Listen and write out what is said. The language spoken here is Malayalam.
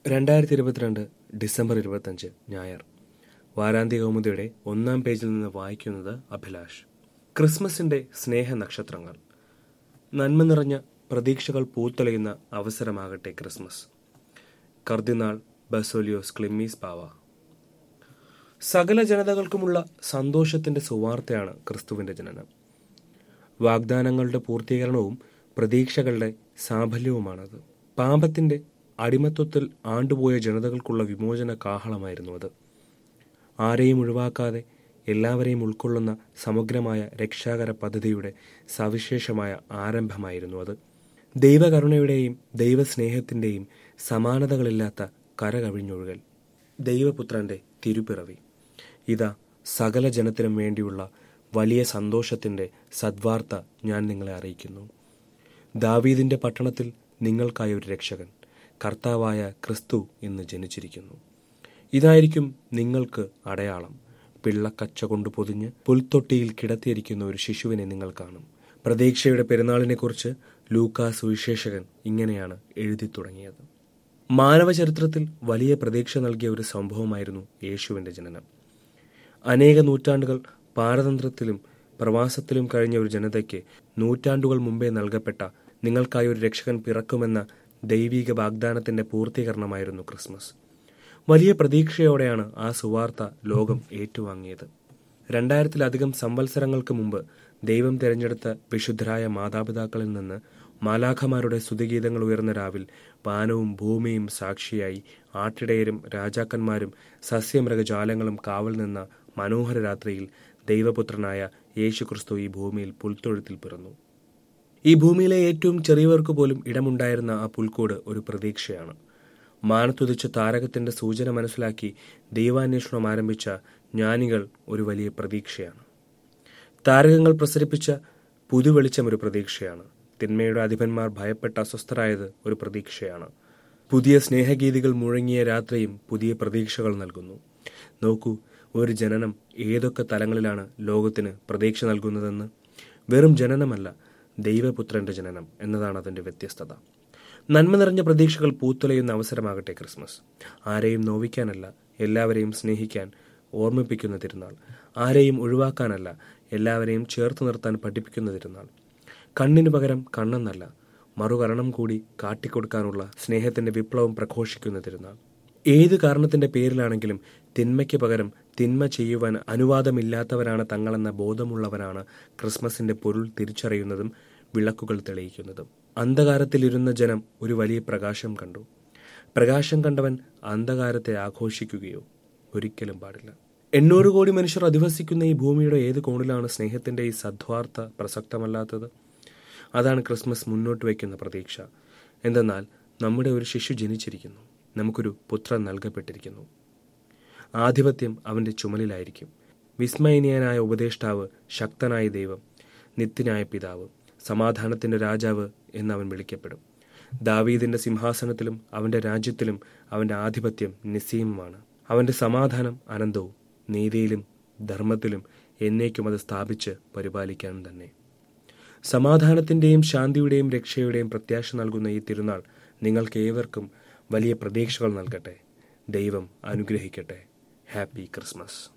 രണ്ടായിരത്തി ഇരുപത്തിരണ്ട് ഡിസംബർ ഇരുപത്തഞ്ച് ഞായർ വാരാന്ത്യ കൗമുദിയുടെ ഒന്നാം പേജിൽ നിന്ന് വായിക്കുന്നത് അഭിലാഷ് ക്രിസ്മസിന്റെ സ്നേഹ നക്ഷത്രങ്ങൾ നന്മ നിറഞ്ഞ പ്രതീക്ഷകൾ പൂത്തൊലയുന്ന അവസരമാകട്ടെ ക്രിസ്മസ് കർദിനാൾ ബസോലിയോസ് ക്ലിമ്മീസ് പാവ സകല ജനതകൾക്കുമുള്ള സന്തോഷത്തിന്റെ സുവാർത്തയാണ് ക്രിസ്തുവിന്റെ ജനനം വാഗ്ദാനങ്ങളുടെ പൂർത്തീകരണവും പ്രതീക്ഷകളുടെ സാഫല്യവുമാണത് പാപത്തിന്റെ അടിമത്വത്തിൽ ആണ്ടുപോയ ജനതകൾക്കുള്ള വിമോചന കാഹളമായിരുന്നു അത് ആരെയും ഒഴിവാക്കാതെ എല്ലാവരെയും ഉൾക്കൊള്ളുന്ന സമഗ്രമായ രക്ഷാകര പദ്ധതിയുടെ സവിശേഷമായ ആരംഭമായിരുന്നു അത് ദൈവകരുണയുടെയും ദൈവസ്നേഹത്തിന്റെയും സമാനതകളില്ലാത്ത കരകവിഞ്ഞൊഴുകൽ ദൈവപുത്രന്റെ തിരുപ്പിറവി ഇതാ സകല ജനത്തിനും വേണ്ടിയുള്ള വലിയ സന്തോഷത്തിന്റെ സദ്വാർത്ത ഞാൻ നിങ്ങളെ അറിയിക്കുന്നു ദാവീദിന്റെ പട്ടണത്തിൽ നിങ്ങൾക്കായി ഒരു രക്ഷകൻ കർത്താവായ ക്രിസ്തു ഇന്ന് ജനിച്ചിരിക്കുന്നു ഇതായിരിക്കും നിങ്ങൾക്ക് അടയാളം പിള്ളക്കച്ച കൊണ്ട് പൊതിഞ്ഞ് പുൽത്തൊട്ടിയിൽ കിടത്തിയിരിക്കുന്ന ഒരു ശിശുവിനെ നിങ്ങൾ കാണും പ്രതീക്ഷയുടെ പെരുന്നാളിനെക്കുറിച്ച് ലൂക്കാ സുവിശേഷകൻ ഇങ്ങനെയാണ് എഴുതി തുടങ്ങിയത് മാനവ ചരിത്രത്തിൽ വലിയ പ്രതീക്ഷ നൽകിയ ഒരു സംഭവമായിരുന്നു യേശുവിന്റെ ജനനം അനേക നൂറ്റാണ്ടുകൾ പാരതന്ത്രത്തിലും പ്രവാസത്തിലും കഴിഞ്ഞ ഒരു ജനതയ്ക്ക് നൂറ്റാണ്ടുകൾ മുമ്പേ നൽകപ്പെട്ട നിങ്ങൾക്കായി ഒരു രക്ഷകൻ പിറക്കുമെന്ന ദൈവീക വാഗ്ദാനത്തിന്റെ പൂർത്തീകരണമായിരുന്നു ക്രിസ്മസ് വലിയ പ്രതീക്ഷയോടെയാണ് ആ സുവാർത്ത ലോകം ഏറ്റുവാങ്ങിയത് രണ്ടായിരത്തിലധികം സംവത്സരങ്ങൾക്ക് മുമ്പ് ദൈവം തിരഞ്ഞെടുത്ത വിശുദ്ധരായ മാതാപിതാക്കളിൽ നിന്ന് മാലാഖമാരുടെ സ്തുതിഗീതങ്ങൾ ഉയർന്ന രാവിൽ വാനവും ഭൂമിയും സാക്ഷിയായി ആട്ടിടയരും രാജാക്കന്മാരും സസ്യമൃഗജാലങ്ങളും കാവൽ നിന്ന മനോഹര രാത്രിയിൽ ദൈവപുത്രനായ യേശുക്രിസ്തു ഈ ഭൂമിയിൽ പുൽത്തൊഴുത്തിൽ പിറന്നു ഈ ഭൂമിയിലെ ഏറ്റവും ചെറിയവർക്ക് പോലും ഇടമുണ്ടായിരുന്ന ആ പുൽക്കൂട് ഒരു പ്രതീക്ഷയാണ് മാനത്തുതിച്ച താരകത്തിന്റെ സൂചന മനസ്സിലാക്കി ദൈവാന്വേഷണം ആരംഭിച്ച ജ്ഞാനികൾ ഒരു വലിയ പ്രതീക്ഷയാണ് താരകങ്ങൾ പ്രസരിപ്പിച്ച പുതുവെളിച്ചം ഒരു പ്രതീക്ഷയാണ് തിന്മയുടെ അധിപന്മാർ ഭയപ്പെട്ട് അസ്വസ്ഥരായത് ഒരു പ്രതീക്ഷയാണ് പുതിയ സ്നേഹഗീതികൾ മുഴങ്ങിയ രാത്രിയും പുതിയ പ്രതീക്ഷകൾ നൽകുന്നു നോക്കൂ ഒരു ജനനം ഏതൊക്കെ തലങ്ങളിലാണ് ലോകത്തിന് പ്രതീക്ഷ നൽകുന്നതെന്ന് വെറും ജനനമല്ല ദൈവപുത്രന്റെ ജനനം എന്നതാണ് അതിന്റെ വ്യത്യസ്തത നന്മ നിറഞ്ഞ പ്രതീക്ഷകൾ പൂത്തുലയുന്ന അവസരമാകട്ടെ ക്രിസ്മസ് ആരെയും നോവിക്കാനല്ല എല്ലാവരെയും സ്നേഹിക്കാൻ ഓർമ്മിപ്പിക്കുന്ന തിരുനാൾ ആരെയും ഒഴിവാക്കാനല്ല എല്ലാവരെയും ചേർത്ത് നിർത്താൻ പഠിപ്പിക്കുന്ന തിരുനാൾ കണ്ണിനു പകരം കണ്ണെന്നല്ല മറുകരണം കൂടി കാട്ടിക്കൊടുക്കാനുള്ള സ്നേഹത്തിന്റെ വിപ്ലവം പ്രഘോഷിക്കുന്ന തിരുനാൾ ഏത് കാരണത്തിന്റെ പേരിലാണെങ്കിലും തിന്മയ്ക്ക് പകരം തിന്മ ചെയ്യുവാൻ അനുവാദമില്ലാത്തവരാണ് തങ്ങളെന്ന ബോധമുള്ളവരാണ് ക്രിസ്മസിന്റെ പൊരുൾ തിരിച്ചറിയുന്നതും വിളക്കുകൾ തെളിയിക്കുന്നതും അന്ധകാരത്തിലിരുന്ന ജനം ഒരു വലിയ പ്രകാശം കണ്ടു പ്രകാശം കണ്ടവൻ അന്ധകാരത്തെ ആഘോഷിക്കുകയോ ഒരിക്കലും പാടില്ല എണ്ണൂറ് കോടി മനുഷ്യർ അധിവസിക്കുന്ന ഈ ഭൂമിയുടെ ഏത് കോണിലാണ് സ്നേഹത്തിന്റെ ഈ സദ്വാർത്ത പ്രസക്തമല്ലാത്തത് അതാണ് ക്രിസ്മസ് മുന്നോട്ട് വയ്ക്കുന്ന പ്രതീക്ഷ എന്തെന്നാൽ നമ്മുടെ ഒരു ശിശു ജനിച്ചിരിക്കുന്നു നമുക്കൊരു പുത്രൻ നൽകപ്പെട്ടിരിക്കുന്നു ആധിപത്യം അവന്റെ ചുമലിലായിരിക്കും വിസ്മയനീയനായ ഉപദേഷ്ടാവ് ശക്തനായ ദൈവം നിത്യനായ പിതാവ് സമാധാനത്തിന്റെ രാജാവ് എന്ന് അവൻ വിളിക്കപ്പെടും ദാവീദിന്റെ സിംഹാസനത്തിലും അവന്റെ രാജ്യത്തിലും അവന്റെ ആധിപത്യം നിസ്സീമമാണ് അവന്റെ സമാധാനം അനന്തവും നീതിയിലും ധർമ്മത്തിലും എന്നേക്കും അത് സ്ഥാപിച്ച് പരിപാലിക്കാനും തന്നെ സമാധാനത്തിന്റെയും ശാന്തിയുടെയും രക്ഷയുടെയും പ്രത്യാശ നൽകുന്ന ഈ തിരുനാൾ നിങ്ങൾക്ക് ഏവർക്കും വലിയ പ്രതീക്ഷകൾ നൽകട്ടെ ദൈവം അനുഗ്രഹിക്കട്ടെ ഹാപ്പി ക്രിസ്മസ്